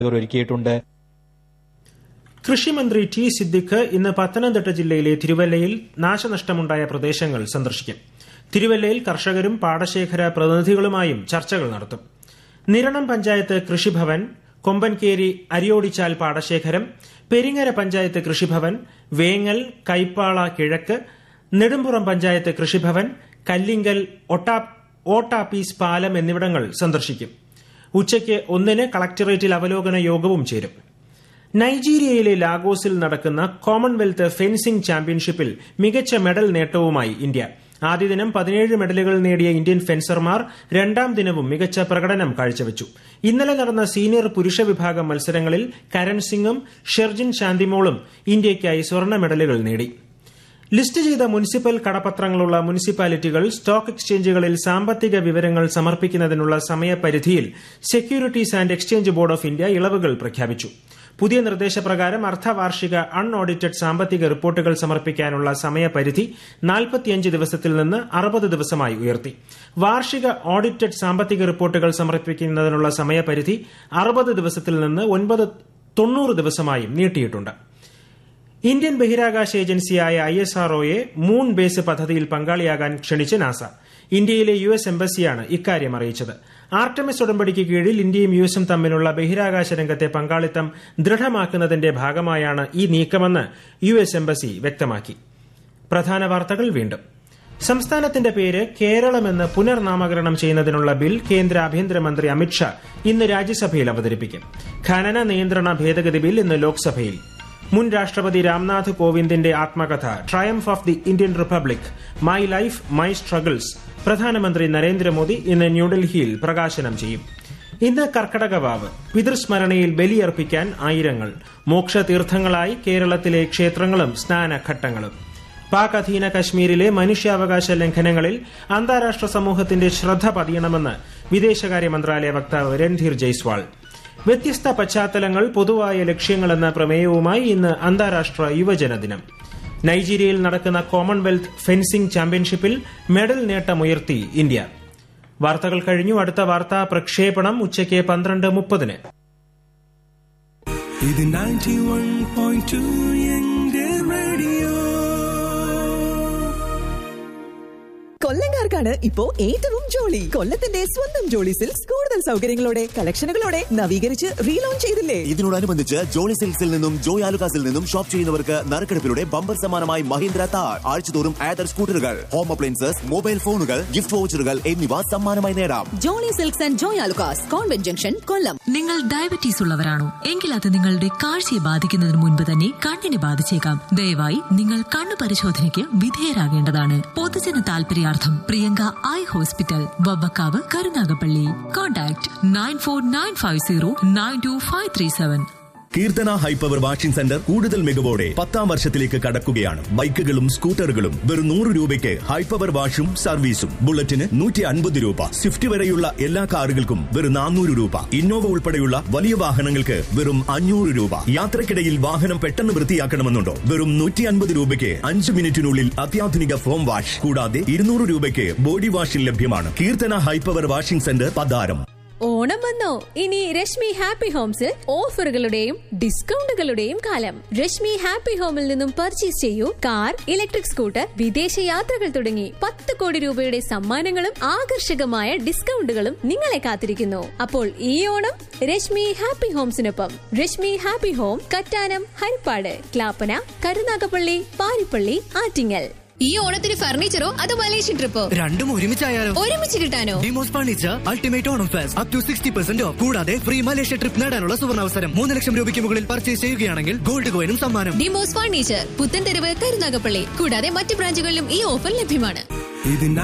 ഒരുക്കിയിട്ടുണ്ട് കൃഷിമന്ത്രി ടി സിദ്ദിഖ് ഇന്ന് പത്തനംതിട്ട ജില്ലയിലെ തിരുവല്ലയിൽ നാശനഷ്ടമുണ്ടായ പ്രദേശങ്ങൾ സന്ദർശിക്കും തിരുവല്ലയിൽ കർഷകരും പാടശേഖര പ്രതിനിധികളുമായും ചർച്ചകൾ നടത്തും നിരണം പഞ്ചായത്ത് കൃഷിഭവൻ കൊമ്പൻകേരി അരിയോടിച്ചാൽ പാടശേഖരം പെരിങ്ങര പഞ്ചായത്ത് കൃഷിഭവൻ വേങ്ങൽ കൈപ്പാള കിഴക്ക് നെടുമ്പുറം പഞ്ചായത്ത് കൃഷിഭവൻ കല്ലിങ്കൽ ഒട്ടാ ഓട്ടാപ്പീസ് പാലം എന്നിവിടങ്ങൾ സന്ദർശിക്കും ഉച്ചയ്ക്ക് ഒന്നിന് കളക്ടറേറ്റിൽ അവലോകന യോഗവും ചേരും നൈജീരിയയിലെ ലാഗോസിൽ നടക്കുന്ന കോമൺവെൽത്ത് ഫെൻസിംഗ് ചാമ്പ്യൻഷിപ്പിൽ മികച്ച മെഡൽ നേട്ടവുമായി ഇന്ത്യ ആദ്യ ദിനം പതിനേഴ് മെഡലുകൾ നേടിയ ഇന്ത്യൻ ഫെൻസർമാർ രണ്ടാം ദിനവും മികച്ച പ്രകടനം കാഴ്ചവെച്ചു ഇന്നലെ നടന്ന സീനിയർ പുരുഷ വിഭാഗം മത്സരങ്ങളിൽ കരൺ സിംഗും ഷെർജിൻ ശാന്തിമോളും ഇന്ത്യയ്ക്കായി സ്വർണ്ണ മെഡലുകൾ നേടി ലിസ്റ്റ് ചെയ്ത മുനിസിപ്പൽ കടപത്രങ്ങളുള്ള മുനിസിപ്പാലിറ്റികൾ സ്റ്റോക്ക് എക്സ്ചേഞ്ചുകളിൽ സാമ്പത്തിക വിവരങ്ങൾ സമർപ്പിക്കുന്നതിനുള്ള സമയപരിധിയിൽ securities and exchange board of India ഇളവുകൾ പ്രഖ്യാപിച്ചു പുതിയ നിർദ്ദേശപ്രകാരം അർദ്ധവാർഷിക അൺഓഡിറ്റഡ് സാമ്പത്തിക റിപ്പോർട്ടുകൾ സമർപ്പിക്കാനുള്ള സമയപരിധി നാൽപ്പത്തിയഞ്ച് ദിവസത്തിൽ നിന്ന് അറുപത് ദിവസമായി ഉയർത്തി വാർഷിക ഓഡിറ്റഡ് സാമ്പത്തിക റിപ്പോർട്ടുകൾ സമർപ്പിക്കുന്നതിനുള്ള സമയപരിധി അറുപത് ദിവസത്തിൽ നിന്ന് ഒൻപത് തൊണ്ണൂറ് ദിവസമായും നീട്ടിയിട്ടുണ്ട് ഇന്ത്യൻ ബഹിരാകാശ ഏജൻസിയായ ഐ എസ് ആർഒയെ മൂൺ ബേസ് പദ്ധതിയിൽ പങ്കാളിയാകാൻ ക്ഷണിച്ച് നാസ ഇന്ത്യയിലെ യു എസ് എംബസിയാണ് ഇക്കാര്യം അറിയിച്ചത് ആർട്ടമിസ് ഉടമ്പടിക്ക് കീഴിൽ ഇന്ത്യയും യു എസും തമ്മിലുള്ള ബഹിരാകാശ രംഗത്തെ പങ്കാളിത്തം ദൃഢമാക്കുന്നതിന്റെ ഭാഗമായാണ് ഈ നീക്കമെന്ന് യു എസ് എംബസി വ്യക്തമാക്കി പ്രധാന വാർത്തകൾ വീണ്ടും സംസ്ഥാനത്തിന്റെ പേര് കേരളമെന്ന് പുനർനാമകരണം ചെയ്യുന്നതിനുള്ള ബിൽ കേന്ദ്ര ആഭ്യന്തരമന്ത്രി അമിത്ഷാ ഇന്ന് രാജ്യസഭയിൽ അവതരിപ്പിക്കും ഖനന നിയന്ത്രണ ഭേദഗതി ബിൽ ഇന്ന് ലോക്സഭയിൽ മുൻ രാഷ്ട്രപതി രാംനാഥ് കോവിന്ദിന്റെ ആത്മകഥ triumph of the Indian republic my life my struggles പ്രധാനമന്ത്രി നരേന്ദ്രമോദി ഇന്ന് ന്യൂഡൽഹിയിൽ പ്രകാശനം ചെയ്യും ഇന്ന് കർക്കടകവാവ് പിതൃസ്മരണയിൽ ബലിയർപ്പിക്കാൻ ആയിരങ്ങൾ മോക്ഷതീർത്ഥങ്ങളായി കേരളത്തിലെ ക്ഷേത്രങ്ങളും സ്നാനഘട്ടങ്ങളും പാക് അധീന കശ്മീരിലെ മനുഷ്യാവകാശ ലംഘനങ്ങളിൽ അന്താരാഷ്ട്ര സമൂഹത്തിന്റെ ശ്രദ്ധ പതിയണമെന്ന് വിദേശകാര്യ മന്ത്രാലയ വക്താവ് രൺധീർ ജയ്സ്വാൾ വ്യത്യസ്ത പശ്ചാത്തലങ്ങൾ പൊതുവായ ലക്ഷ്യങ്ങളെന്ന പ്രമേയവുമായി ഇന്ന് അന്താരാഷ്ട്ര യുവജന ദിനം നൈജീരിയയിൽ നടക്കുന്ന കോമൺവെൽത്ത് ഫെൻസിംഗ് ചാമ്പ്യൻഷിപ്പിൽ മെഡൽ നേട്ടമുയർത്തി ഇന്ത്യ വാർത്തകൾ കഴിഞ്ഞു അടുത്ത വാർത്താ പ്രക്ഷേപണം ഉച്ചയ്ക്ക് പന്ത്രണ്ട് മുപ്പതിന് ഇത് 91.2 എന്റെ റേഡിയോ കൊല്ലങ്കാർക്കാണ് ഇപ്പോ ഏറ്റവും ജോളി കൊല്ലത്തിന്റെ സ്വന്തം ജോളി സിൽക്സ് കൂടുതൽ സൗകര്യങ്ങളോടെ കളക്ഷനുകളോടെ നവീകരിച്ച് റീലോഞ്ച് ചെയ്തില്ലേ ഇതിനോടനുബന്ധിച്ച് ജോളി സിൽക്സിൽ നിന്നും ജോയ് ആലുകാസിൽ നിന്നും ഷോപ്പ് ചെയ്യുന്നവർക്ക് നറുക്കെടുപ്പിലൂടെ ബമ്പർ സമ്മാനമായി മഹീന്ദ്ര താർ ആഴ്ചതോറും ആദർ സ്കൂട്ടറുകൾ ഹോം അപ്ലയൻസസ് മൊബൈൽ ഫോണുകൾ ഗിഫ്റ്റ് വൗച്ചറുകൾ എന്നിവ സമ്മാനമായി നേടാം Jolly Silks and Joy Alukkas convent junction Kollam നിങ്ങൾ ഡയബറ്റീസ് ഉള്ളവരാണോ എങ്കിൽ അത് നിങ്ങളുടെ കാഴ്ചയെ ബാധിക്കുന്നതിന് മുൻപ് തന്നെ കണ്ണിനെ ബാധിച്ചേക്കാം ദയവായി നിങ്ങൾ കണ്ണു പരിശോധനയ്ക്ക് വിധേയരാകേണ്ടതാണ് പൊതുജന താൽപര്യാർത്ഥം Priyanka eye hospital Vavvakkavu Karunagappally contact nine four nine five zero nine two five three seven Keerthana high power washing centre കൂടുതൽ മികവോടെ പത്താം വർഷത്തിലേക്ക് കടക്കുകയാണ് ബൈക്കുകളും സ്കൂട്ടറുകളും വെറും നൂറ് രൂപയ്ക്ക് ഹൈപ്പവർ വാഷും സർവീസും ബുള്ളറ്റിന് നൂറ്റി അൻപത് രൂപ സ്വിഫ്റ്റ് വരെയുള്ള എല്ലാ കാറുകൾക്കും വെറും നാനൂറ് രൂപ ഇന്നോവ ഉൾപ്പെടെയുള്ള വലിയ വാഹനങ്ങൾക്ക് വെറും അഞ്ഞൂറ് രൂപ യാത്രക്കിടയിൽ വാഹനം പെട്ടെന്ന് വൃത്തിയാക്കണമെന്നുണ്ടോ വെറും നൂറ്റി അൻപത് രൂപയ്ക്ക് അഞ്ച് മിനിറ്റിനുള്ളിൽ അത്യാധുനിക ഫോം വാഷ് കൂടാതെ ഇരുന്നൂറ് രൂപയ്ക്ക് ബോഡി വാഷിൽ ലഭ്യമാണ് Keerthana high power washing centre Patharam Onam വന്നോ ഇനി രശ്മി ഹാപ്പി ഹോംസിൽ ഓഫറുകളുടെയും ഡിസ്കൗണ്ടുകളുടെയും കാലം രശ്മി ഹാപ്പി ഹോമിൽ നിന്നും പർച്ചേസ് ചെയ്യൂ കാർ ഇലക്ട്രിക് സ്കൂട്ടർ വിദേശ യാത്രകൾ തുടങ്ങി പത്ത് കോടി രൂപയുടെ സമ്മാനങ്ങളും ആകർഷകമായ ഡിസ്കൗണ്ടുകളും നിങ്ങളെ കാത്തിരിക്കുന്നു അപ്പോൾ ഈ ഓണം രശ്മി ഹാപ്പി ഹോംസിനൊപ്പം രശ്മി ഹാപ്പി ഹോം കറ്റാനം ഹരിപ്പാട് ക്ലാപ്പന കരുനാഗപ്പള്ളി പാരിപ്പള്ളി ആറ്റിങ്ങൽ ഈ ഓണത്തിന് ഫർണിച്ചറോ അതോ മലേഷ്യൻ ട്രിപ്പോ രണ്ടും ഒരുമിച്ചായാലോ ഒരുമിച്ച് കിട്ടാനോ Demos furniture ultimate Onam fest up to sixty percent off കൂടാതെ ഫ്രീ മലേഷ്യ ട്രിപ്പ് നേടാനുള്ള സുവർണാവസരം മൂന്ന് ലക്ഷം രൂപയ്ക്ക് മുകളിൽ പർച്ചേസ് ചെയ്യുകയാണെങ്കിൽ ഗോൾഡ് കോയിനും സമ്മാനം ഡിമോസ് ഫർണിച്ചർ പുത്തൻതെരുവ് കരുനാഗപ്പള്ളി കൂടാതെ മറ്റ് ബ്രാഞ്ചുകളിലും ഈ ഓഫർ ലഭ്യമാണ് ഇത്